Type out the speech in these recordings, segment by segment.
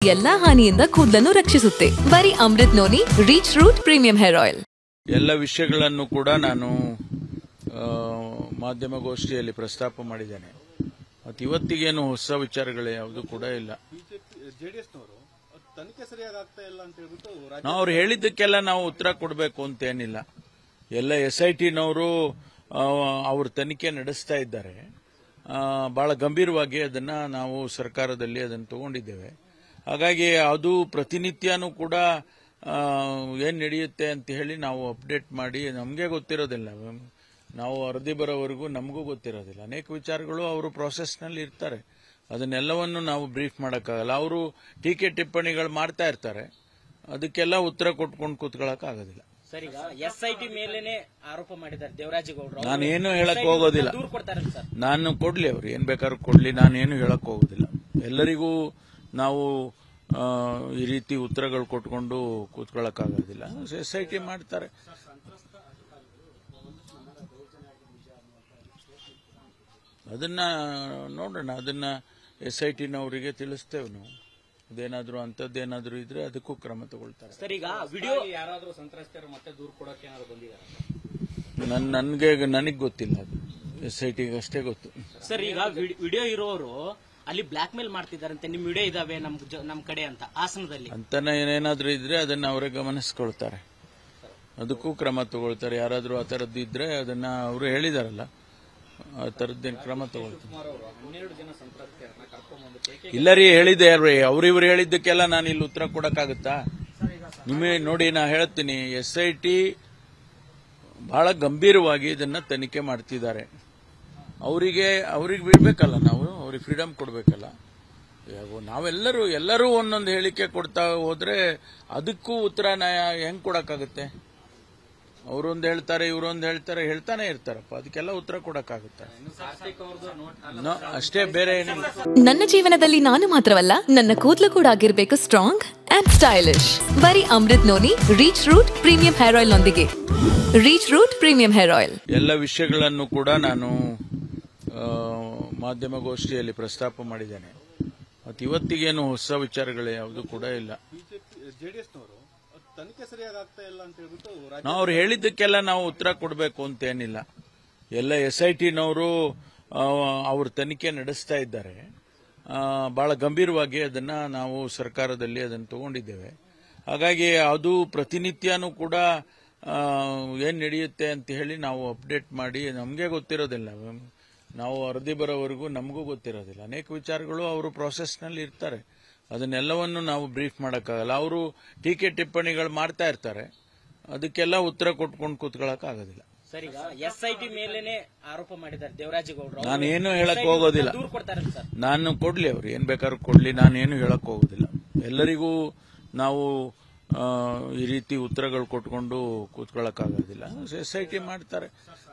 ಎಲ್ಲಾ ಹಾನಿಯಿಂದ ಕೂದಲನ್ನು ರಕ್ಷಿಸುತ್ತೆ ಬರೀ Amrut noni reach root premium hair oil ಎಲ್ಲ ವಿಷಯಗಳನ್ನು ಕೂಡ ನಾನು ಆ, ಮಾಧ್ಯಮಗೋಷ್ಠಿಯಲ್ಲಿ ಪ್ರಸ್ತಾಪ ಮಾಡಿದ್ದೇನೆ ಮತ್ತು ಇವತ್ತಿಗೇನು ಹೊಸ ವಿಚಾರಗಳು ಯಾವುದು ಕೂಡ ಇಲ್ಲ ಜೆಡಿಎಸ್ನವರು ತನಿಖೆ ಸರಿಯಾಗಿ ಆಗ್ತಾ ಇಲ್ಲ ಅಂತ ಹೇಳ್ಬಿಟ್ಟು ರಾಜ್ಯ ನಾವು ಅವ್ರು ಹೇಳಿದ್ದಕ್ಕೆಲ್ಲ ನಾವು ಉತ್ತರ ಕೊಡಬೇಕು ಅಂತೇನಿಲ್ಲ ಎಲ್ಲ ಎಸ್ ಐ ಟಿನವರು ಅವ್ರ ತನಿಖೆ ನಡೆಸ್ತಾ ಇದ್ದಾರೆ ಆ, ಬಹಳ ಗಂಭೀರವಾಗಿ ಅದನ್ನ ನಾವು ಸರ್ಕಾರದಲ್ಲಿ ಅದನ್ನು ತಗೊಂಡಿದ್ದೇವೆ ಹಾಗಾಗಿ ಅದು ಪ್ರತಿನಿತ್ಯನೂ ಕೂಡ ಏನು ನಡೆಯುತ್ತೆ ಅಂತ ಹೇಳಿ ನಾವು ಅಪ್ಡೇಟ್ ಮಾಡಿ ನಮಗೆ ಗೊತ್ತಿರೋದಿಲ್ಲ ನಾವು ವರದಿ ಬರೋವರೆಗೂ ನಮಗೂ ಗೊತ್ತಿರೋದಿಲ್ಲ ಅನೇಕ ವಿಚಾರಗಳು ಅವರು ನಲ್ಲಿ ಇರ್ತಾರೆ ಅದನ್ನೆಲ್ಲವನ್ನು ನಾವು ಬ್ರೀಫ್ ಮಾಡೋಕ್ಕಾಗಲ್ಲ ಅವರು ಟೀಕೆ ಟಿಪ್ಪಣಿಗಳು ಮಾಡ್ತಾ ಇರ್ತಾರೆ ಅದಕ್ಕೆಲ್ಲ ಉತ್ತರ ಕೊಟ್ಕೊಂಡು ಕೂತ್ಕೊಳ್ಳೋಕ್ಕಾಗೋದಿಲ್ಲ ಸರ್ ಈಗ ಎಸ್ ಐ ಟಿ ಮೇಲೇನೆ ಆರೋಪ ಮಾಡಿದ್ದಾರೆ ದೇವರಾಜೇಗೌಡರು ನಾನು ಏನು ಹೇಳಕ್ ಹೋಗೋದಿಲ್ಲ ದೂರು ಕೊಡ್ತಾರಲ್ಲ ಸರ್ ನಾನು ಕೊಡ್ಲಿ ಅವ್ರು ಏನ್ ಬೇಕಾದ್ರೂ ಕೊಡ್ಲಿ ನಾನೇನು ಹೇಳಕ್ ಹೋಗೋದಿಲ್ಲ ಎಲ್ಲರಿಗೂ ನಾವು ಆ, ಈ ರೀತಿ ಉತ್ತರಗಳು ಕೊಟ್ಕೊಂಡು ಕೂತ್ಕೊಳ್ಳೋಕ್ಕಾಗೋದಿಲ್ಲ ಎಸ್ ಐ ಟಿ ಮಾಡ್ತಾರೆ ಅದನ್ನ ನೋಡೋಣ ಅದನ್ನ ಎಸ್ ಐ ಟಿನವರಿಗೆ ತಿಳಿಸ್ತೇವೆ ನಾವು ಅದೇನಾದ್ರೂ ಅಂಥದ್ದೇನಾದ್ರೂ ಇದ್ರೆ ಅದಕ್ಕೂ ಕ್ರಮ ತಗೊಳ್ತಾರೆ ಸರ್ ಈಗ ವಿಡಿಯೋ ಯಾರಾದ್ರೂ ಸಂತ್ರಸ್ತರು ಮತ್ತೆ ದೂರ ಕೊಡಕ್ಕೆ ಏನಾದ್ರು ಬಂದಿದ್ದಾರೆ ನನ್ ನನಗೆ ನನಗೆ ಗೊತ್ತಿಲ್ಲ ಅದು ಎಸ್ ಐ ಟಿಗೆ ಅಷ್ಟೇ ಗೊತ್ತು ಸರ್ ಈಗ ವಿಡಿಯೋ ಇರೋರು ಅಲ್ಲಿ ಬ್ಲಾಕ್ ಮೇಲ್ ಮಾಡ್ತಿದ್ದಾರಂತೆ ನಿಮ್ ವಿಡಿಯೋ ಇದಾವೆ ನಮ್ ಜ- ನಮ್ ಕಡೆ ಅಂತ ಹಾಸನದಲ್ಲಿ ಅಂತನ ಏನೇನಾದ್ರೂ ಇದ್ರೆ ಅದನ್ನ ಅವರೇ ಗಮನಿಸ್ಕೊಳ್ತಾರೆ ಅದಕ್ಕೂ ಕ್ರಮ ತಗೊಳ್ತಾರೆ ಯಾರಾದ್ರೂ ಆ ಥರದ್ದು ಇದ್ರೆ ಅದನ್ನ ಅವರು ಹೇಳಿದಾರಲ್ಲ ಆ ಥರದ್ದೇನು ಕ್ರಮ ತಗೊಳ್ತಾರೆ ಹನ್ನೆರಡು ಜನ ಸಂತ್ರಸ್ತರನ್ನ ಕರ್ಕೊಂಡ್ಬಂದು ಇಲ್ಲ ರೀ ಹೇಳಿದೆ ಅಲ್ರಿ ಅವ್ರಿವ್ರು ಹೇಳಿದ್ದಕ್ಕೆಲ್ಲ ನಾನು ಇಲ್ಲಿ ಉತ್ತರ ಕೊಡಕ್ಕಾಗುತ್ತಾ ನಿಮಗೆ ನೋಡಿ ನಾ ಹೇಳ್ತೀನಿ ಎಸ್ ಐ ಟಿ ಬಹಳ ಗಂಭೀರವಾಗಿ ಇದನ್ನ ತನಿಖೆ ಮಾಡ್ತಿದ್ದಾರೆ ಅವರಿಗೆ ಅವ್ರಿಗೆ ಬಿಡ್ಬೇಕಲ್ಲ ನಾವು ಅವ್ರಿಗೆ ಫ್ರೀಡಮ್ ಕೊಡ್ಬೇಕಲ್ಲ ಯಾವ- ನಾವೆಲ್ಲರೂ ಎಲ್ಲರೂ ಒಂದೊಂದು ಹೇಳಿಕೆ ಕೊಡ್ತಾ ಹೋದ್ರೆ ಅದಕ್ಕೂ ಉತ್ತರ ನ್ಯಾಯ ಹೆಂಗ್ ಕೊಡಕ್ಕಾಗುತ್ತೆ ಅವರೊಂದು ಹೇಳ್ತಾರೆ ಇವರೊಂದು ಹೇಳ್ತಾರೆ ಹೇಳ್ತಾನೆ ಇರ್ತಾರಪ್ಪ ಅದಕ್ಕೆಲ್ಲ ಉತ್ತರ ಕೊಡಕ್ಕಾಗುತ್ತೆ ನೋ, ಅಷ್ಟೇ ಬೇರೆ ಏನಿಲ್ಲ ನನ್ನ ಜೀವನದಲ್ಲಿ ನಾನು ಮಾತ್ರವಲ್ಲ ನನ್ನ ಕೂದಲು ಕೂಡ ಆಗಿರ್ಬೇಕು ಸ್ಟ್ರಾಂಗ್ ಅಂಡ್ ಸ್ಟೈಲಿಶ್ ಬರೀ Amrut noni reach root premium hair oil ನೊಂದಿಗೆ reach root premium hair oil ಎಲ್ಲ ವಿಷಯಗಳನ್ನು ಕೂಡ ನಾನು ಆ, ಮಾಧ್ಯಮಗೋಷ್ಠಿಯಲ್ಲಿ ಪ್ರಸ್ತಾಪ ಮಾಡಿದ್ದೇನೆ ಮತ್ತು ಇವತ್ತಿಗೇನು ಹೊಸ ವಿಚಾರಗಳು ಯಾವುದು ಕೂಡ ಇಲ್ಲ ಜೆಡಿಎಸ್ನವರು ತನಿಖೆ ಸರಿಯಾಗಿ ಆಗ್ತಾ ಇಲ್ಲ ಅಂತ ಹೇಳ್ಬಿಟ್ಟು ರಾಜ್ಯ ನಾವು ಅವ್ರು ಹೇಳಿದ್ದಕ್ಕೆಲ್ಲ ನಾವು ಉತ್ತರ ಕೊಡಬೇಕು ಅಂತೇನಿಲ್ಲ ಎಲ್ಲ ಎಸ್ ಐ ಟಿನವರು ಅವ್ರ ತನಿಖೆ ನಡೆಸ್ತಾ ಇದ್ದಾರೆ ಆ, ಬಹಳ ಗಂಭೀರವಾಗಿ ಅದನ್ನ ನಾವು ಸರ್ಕಾರದಲ್ಲಿ ಅದನ್ನು ತಗೊಂಡಿದ್ದೇವೆ ಹಾಗಾಗಿ ಅದು ಪ್ರತಿನಿತ್ಯನೂ ಕೂಡ ಏನು ನಡೆಯುತ್ತೆ ಅಂತ ಹೇಳಿ ನಾವು ಅಪ್ಡೇಟ್ ಮಾಡಿ ನಮಗೆ ಗೊತ್ತಿರೋದಿಲ್ಲ ನಾವು ವರದಿ ಬರೋವರೆಗೂ ನಮಗೂ ಗೊತ್ತಿರೋದಿಲ್ಲ ಅನೇಕ ವಿಚಾರಗಳು ಅವರು ನಲ್ಲಿ ಇರ್ತಾರೆ ಅದನ್ನೆಲ್ಲವನ್ನು ನಾವು ಬ್ರೀಫ್ ಮಾಡೋಕ್ಕಾಗಲ್ಲ ಅವರು ಟೀಕೆ ಟಿಪ್ಪಣಿಗಳು ಮಾಡ್ತಾ ಇರ್ತಾರೆ ಅದಕ್ಕೆಲ್ಲ ಉತ್ತರ ಕೊಟ್ಕೊಂಡು ಕೂತ್ಕೊಳ್ಳೋಕ್ಕಾಗೋದಿಲ್ಲ ಸರ್ ಈಗ ಎಸ್ ಐ ಟಿ ಮೇಲೇನೆ ಆರೋಪ ಮಾಡಿದ್ದಾರೆ ದೇವರಾಜೇಗೌಡರು ನಾನು ಏನು ಹೇಳಕ್ ಹೋಗೋದಿಲ್ಲ ದೂರು ಕೊಡ್ತಾರಲ್ಲ ಸರ್ ನಾನು ಕೊಡ್ಲಿ ಅವ್ರು ಏನ್ ಬೇಕಾದ್ರೂ ಕೊಡ್ಲಿ ನಾನೇನು ಹೇಳಕ್ ಹೋಗೋದಿಲ್ಲ ಎಲ್ಲರಿಗೂ ನಾವು ಆ, ಈ ರೀತಿ ಉತ್ತರಗಳು ಕೊಟ್ಕೊಂಡು ಕೂತ್ಕೊಳ್ಳೋಕ್ಕಾಗೋದಿಲ್ಲ ಎಸ್ ಐ ಟಿ ಮಾಡ್ತಾರೆ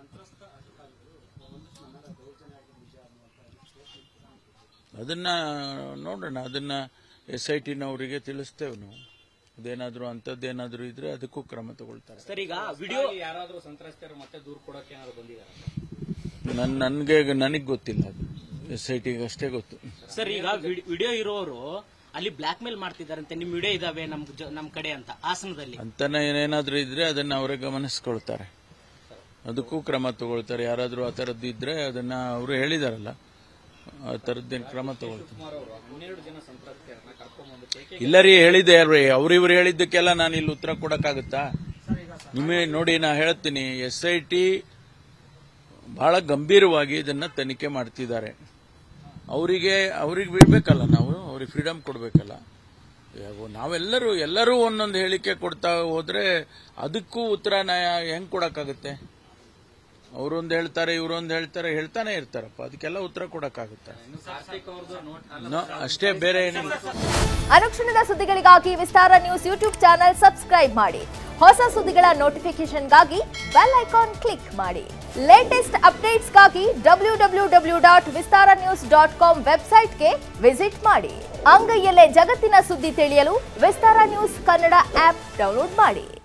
ಅದನ್ನ ನೋಡೋಣ ಅದನ್ನ ಎಸ್ ಐ ಟಿನವರಿಗೆ ತಿಳಿಸ್ತೇವೆ ನಾವು ಅದೇನಾದ್ರೂ ಅಂಥದ್ದೇನಾದ್ರೂ ಇದ್ರೆ ಅದಕ್ಕೂ ಕ್ರಮ ತಗೊಳ್ತಾರೆ ಸರ್ ಈಗ ವಿಡಿಯೋ ಯಾರಾದ್ರೂ ಸಂತ್ರಸ್ತರು ಮತ್ತೆ ದೂರ ಕೊಡಕ್ಕೆ ಏನಾದ್ರು ಬಂದಿದ್ದಾರೆ ನನ್ ನನಗೆ ನನಗೆ ಗೊತ್ತಿಲ್ಲ ಅದು ಎಸ್ ಐ ಟಿಗೆ ಅಷ್ಟೇ ಗೊತ್ತು ಸರ್ ಈಗ ವಿಡಿಯೋ ಇರೋರು ಅಲ್ಲಿ ಬ್ಲಾಕ್ ಮೇಲ್ ಮಾಡ್ತಿದ್ದಾರಂತೆ ನಿಮ್ ವಿಡಿಯೋ ಇದಾವೆ ನಮ್ ಜ- ನಮ್ ಕಡೆ ಅಂತ ಹಾಸನದಲ್ಲಿ ಅಂತನ ಏನೇನಾದ್ರೂ ಇದ್ರೆ ಅದನ್ನ ಅವರೇ ಗಮನಿಸ್ಕೊಳ್ತಾರೆ ಅದಕ್ಕೂ ಕ್ರಮ ತಗೊಳ್ತಾರೆ ಯಾರಾದ್ರೂ ಆ ಥರದ್ದು ಇದ್ರೆ ಅದನ್ನ ಅವರು ಹೇಳಿದಾರಲ್ಲ ಆ ಥರದ್ದೇನು ಕ್ರಮ ತಗೊಳ್ತಾರೆ ಹನ್ನೆರಡು ಜನ ಸಂತ್ರಸ್ತರನ್ನ ಕರ್ಕೊಂಡ್ಬಂದು ಇಲ್ಲ ರೀ ಹೇಳಿದೆ ಅಲ್ರಿ ಅವ್ರಿವ್ರು ಹೇಳಿದ್ದಕ್ಕೆಲ್ಲ ನಾನು ಇಲ್ಲಿ ಉತ್ತರ ಕೊಡಕ್ಕಾಗುತ್ತಾ ನಿಮಗೆ ನೋಡಿ ನಾ ಹೇಳ್ತೀನಿ ಎಸ್ ಐ ಟಿ ಬಹಳ ಗಂಭೀರವಾಗಿ ಇದನ್ನ ತನಿಖೆ ಮಾಡ್ತಿದ್ದಾರೆ ಅವರಿಗೆ ಅವ್ರಿಗೆ ಬಿಡ್ಬೇಕಲ್ಲ ನಾವು ಅವ್ರಿಗೆ ಫ್ರೀಡಮ್ ಕೊಡ್ಬೇಕಲ್ಲ ಯಾವ- ನಾವೆಲ್ಲರೂ ಎಲ್ಲರೂ ಒಂದೊಂದು ಹೇಳಿಕೆ ಕೊಡ್ತಾ ಹೋದ್ರೆ ಅದಕ್ಕೂ ಉತ್ತರ ನ್ಯಾಯ ಹೆಂಗ್ ಕೊಡಕ್ಕಾಗುತ್ತೆ ಅವರೊಂದು ಹೇಳ್ತಾರೆ ಇವರೊಂದು ಹೇಳ್ತಾರೆ ಹೇಳ್ತಾನೆ ಇರ್ತಾರಪ್ಪ ಅದಕ್ಕೆಲ್ಲ ಉತ್ತರ ಕೊಡಕ್ಕಾಗುತ್ತೆ ನೋ, ಅಷ್ಟೇ ಬೇರೆ ಏನಿಲ್ಲ ಅನುಕ್ಷಣದ ಸುದ್ದಿಗಳಿಗಾಗಿ Vistara news YouTube channel subscribe ಮಾಡಿ ಹೊಸ ಸುದ್ದಿಗಳ ನೋಟಿಫಿಕೇಶನ್ಗಾಗಿ ಬೆಲ್ ಐಕಾನ್ ಕ್ಲಿಕ್ ಮಾಡಿ ಲೇಟೆಸ್ಟ್ ಅಪ್ಡೇಟ್ಸ್ಗಾಗಿ W W W dot Vistara news dot com ವೆಬ್ಸೈಟ್ಗೆ ವಿಸಿಟ್ ಮಾಡಿ ಅಂಗೈಯಲ್ಲೇ ಜಗತ್ತಿನ ಸುದ್ದಿ ತಿಳಿಯಲು Vistara news Kannada app download ಮಾಡಿ